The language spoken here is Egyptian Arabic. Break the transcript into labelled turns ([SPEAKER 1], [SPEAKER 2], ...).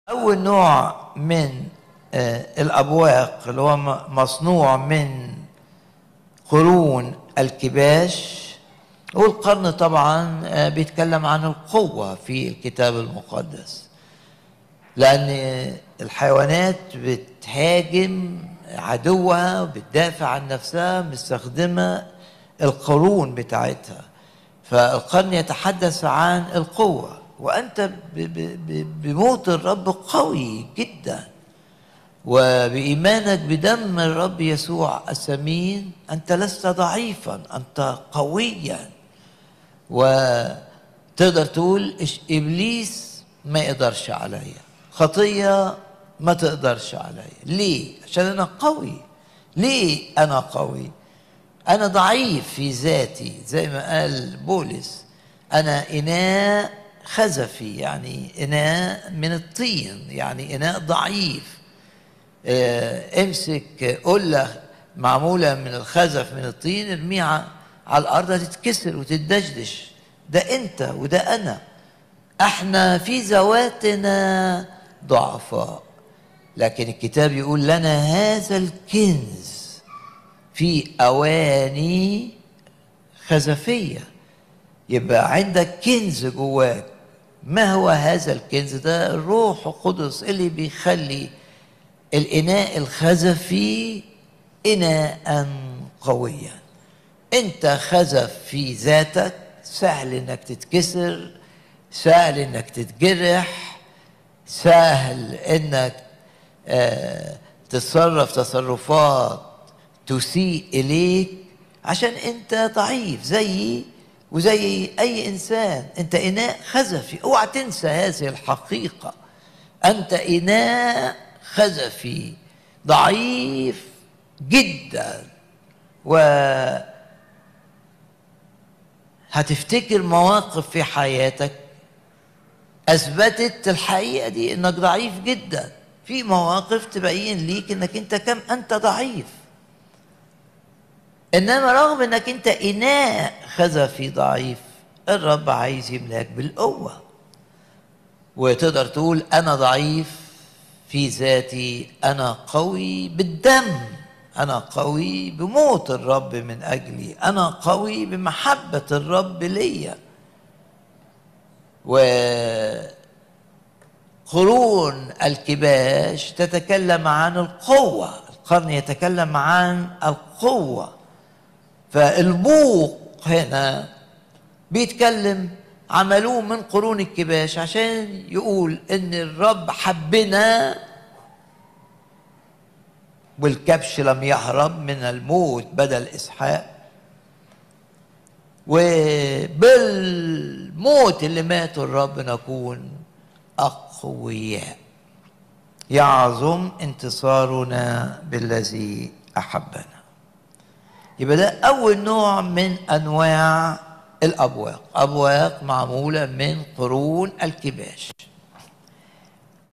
[SPEAKER 1] أول نوع من آه، الأبواق اللي هو م- مصنوع من قرون الكباش والقرن طبعا آه، بيتكلم عن القوة في الكتاب المقدس لأن الحيوانات بتهاجم عدوها وبتدافع عن نفسها مستخدمة القرون بتاعتها فالقرن يتحدث عن القوة وأنت ب- ب- ب- بموت الرب قوي جدا وبإيمانك بدم الرب يسوع الثمين أنت لست ضعيفا أنت قويا وتقدر تقول إش- إبليس ما يقدرش عليا خطية ما تقدرش عليا ليه؟ عشان أنا قوي ليه أنا قوي؟ أنا ضعيف في ذاتي زي ما قال بولس أنا إناء خزفي يعني إناء من الطين يعني إناء ضعيف آه، امسك قلة معمولة من الخزف من الطين ارميها على الأرض هتتكسر وتتدشدش ده أنت وده أنا احنا في ذواتنا ضعفاء لكن الكتاب يقول لنا هذا الكنز في أواني خزفية يبقى عندك كنز جواك ما هو هذا الكنز ده الروح القدس اللي بيخلي الإناء الخزفي إناء قويا أنت خزف في ذاتك سهل إنك تتكسر سهل إنك تتجرح سهل إنك آه، تتصرف تصرفات تسيء إليك عشان أنت ضعيف زيي وزي أي إنسان أنت إناء خزفي اوعى تنسى هذه الحقيقة أنت إناء خزفي ضعيف جدا و هتفتكر مواقف في حياتك اثبتت الحقيقه دي انك ضعيف جدا في مواقف تبين ليك انك انت كم انت ضعيف انما رغم انك انت اناء خزفي ضعيف الرب عايز يملاك بالقوه وتقدر تقول انا ضعيف في ذاتي انا قوي بالدم انا قوي بموت الرب من اجلي انا قوي بمحبه الرب ليا وقرون الكباش تتكلم عن القوة القرن يتكلم عن القوة فالبوق هنا بيتكلم عملوه من قرون الكباش عشان يقول ان الرب حبنا والكبش لم يهرب من الموت بدل اسحاق وبالموت اللي ماته الرب نكون أقوياء يعظم انتصارنا بالذي أحبنا يبقى ده أول نوع من أنواع الأبواق أبواق معمولة من قرون الكباش